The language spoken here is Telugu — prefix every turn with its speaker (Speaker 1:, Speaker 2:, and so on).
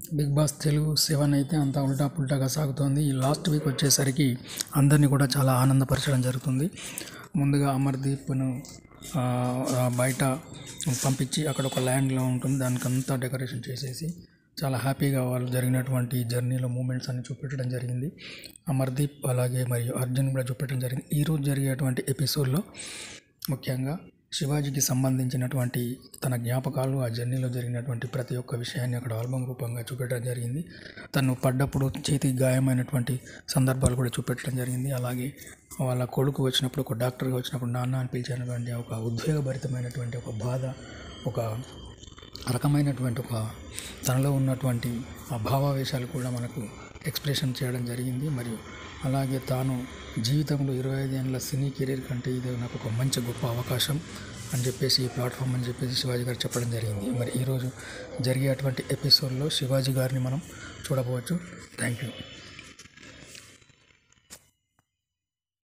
Speaker 1: బిగ్ బాస్ తెలుగు సెవెన్ అయితే అంతా ఉల్టా పుల్టాగా సాగుతోంది ఈ లాస్ట్ వీక్ వచ్చేసరికి అందరినీ కూడా చాలా ఆనందపరచడం జరుగుతుంది ముందుగా అమర్దీప్ను ఆ, ఆ, బయట పంపించి అక్కడ ఒక ల్యాండ్లో ఉంటుంది దానికి అంతా డెకరేషన్ చేసేసి చాలా హ్యాపీగా వాళ్ళు జరిగినటువంటి జర్నీలో మూమెంట్స్ అన్ని చూపెట్టడం జరిగింది అమర్దీప్ అలాగే మరియు అర్జున్ కూడా చూపెట్టడం జరిగింది ఈరోజు జరిగేటువంటి ఎపిసోడ్లో ముఖ్యంగా శివాజీకి సంబంధించినటువంటి తన జ్ఞాపకాలు ఆ జర్నీలో జరిగినటువంటి ప్రతి ఒక్క విషయాన్ని అక్కడ ఆల్బమ్ రూపంగా చూపెట్టడం జరిగింది తను పడ్డప్పుడు చేతికి గాయమైనటువంటి సందర్భాలు కూడా చూపెట్టడం జరిగింది అలాగే వాళ్ళ కొడుకు వచ్చినప్పుడు ఒక డాక్టర్గా వచ్చినప్పుడు నాన్న అని పిలిచినటువంటి ఒక ఉద్వేగభరితమైనటువంటి ఒక బాధ ఒక రకమైనటువంటి ఒక తనలో ఉన్నటువంటి ఆ భావావేశాలు కూడా మనకు ఎక్స్ప్రెషన్ చేయడం జరిగింది మరియు అలాగే తాను జీవితంలో ఇరవై ఐదు ఏళ్ళ సినీ కెరీర్ కంటే ఇది నాకు ఒక మంచి గొప్ప అవకాశం అని చెప్పేసి ఈ ప్లాట్ఫామ్ అని చెప్పేసి శివాజీ గారు చెప్పడం జరిగింది మరి ఈరోజు జరిగేటువంటి ఎపిసోడ్లో శివాజీ గారిని మనం చూడవచ్చు థ్యాంక్ యూ